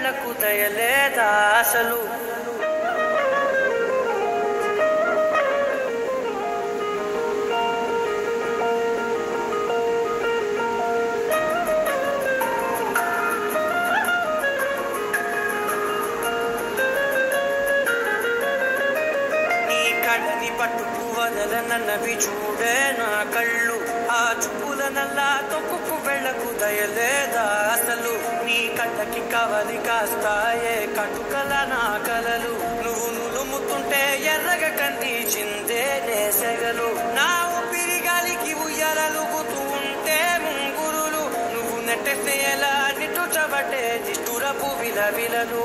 వెళ్ళకు దయలేదా అసలు నీ కళ్ళని పట్టుకు వదలనన్నవి చూడే నా కళ్ళు ఆ చూపుల నల్లా తొక్కుకు వెళ్ళకు దయలేదా అసలు నీ కళ్ళకి కవలి కాస్తాయే కటుకల నా కలలు నువ్వు నులుముతుంటే ఎర్రగ కందిచిందే నేసెగలు నా ఊపిరి గాలికి ఉయ్యాలలుగుతూ ఉంటే ముంగురులు నువ్వు నెట్టేస్తే ఎలా నిట్టుచబట్టే నిష్ఠురపు విలవిలలు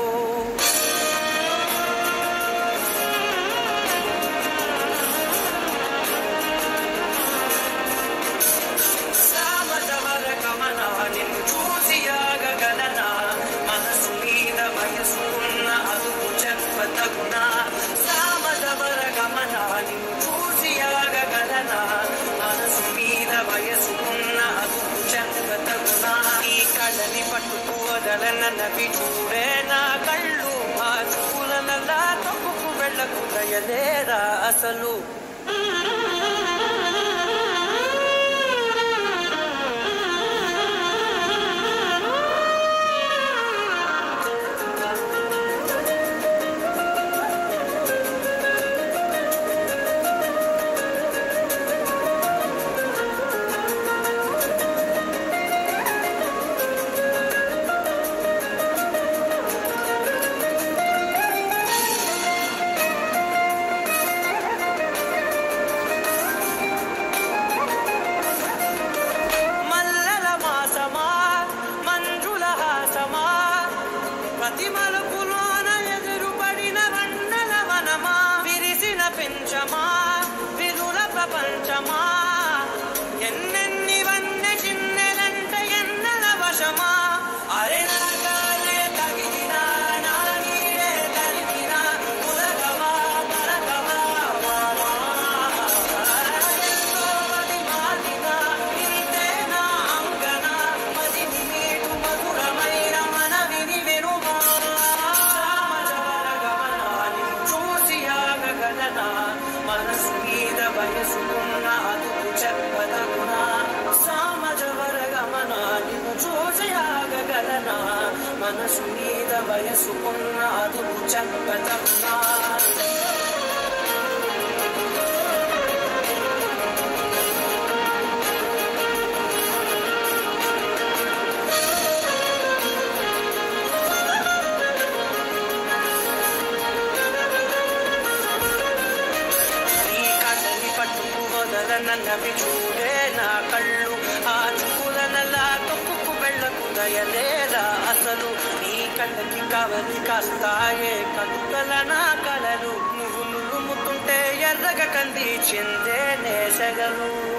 సామజవర గమన నిన్ను చూసి ఆగగలనా మనసు మీద వయసు ఉన్న అదుపు చెప్పతగునా సామజవర గమన నిన్ను చూసి ఆగగలనా మనసు మీద వయసు ఉన్న అదుపు చెప్పతగునా నీ కళ్ళని పట్టుకు వదలనవి చూడే నా కళ్ళు ఆ చూపులనలా తప్పుకు వెళ్ళకు దయలేరా అసలు మల్లల మాసమా మంజుల హాసమా ప్రతి మలుపులోన ఎదురుపడిన వన్నెల వనమా విరిసిన పెంచమా విరుల ప్రపంచమా ఎన్నెన్ని వన్నె చిన్నెలంట ఎన్నెల వశమా అరే నాగాలే తగిలిన నా నీడే తరిగిన ఉలగమా పరగమా వామా. ఎంతో మది మాటిన ఇంతేనా అంగన మదిని మీటు మధురమైన మనవిని వినుమా రామజవర గమనాన్ని చూసి ఆగగలనా మనసు మీద వయసుకున్న అదుపు చెప్పదగునా సామజవర గమనాన్ని చూసి ఆగగలనా మనసు మీద వయసుకున్న అదుపు చెప్పదగునా నీ కళ్ళని పట్టుకు వదలనన్నవి చూడే నా కళ్ళు ఆ చూపులనలా తొక్కుకు వెళ్ళకు దయలేదా అసలు నీ కళ్ళకి కవలి కాస్తాయే కట్టుకల నా కలలు నువ్వు నులుముతుంటే ఎర్రగ కంది చిందే నేసగలు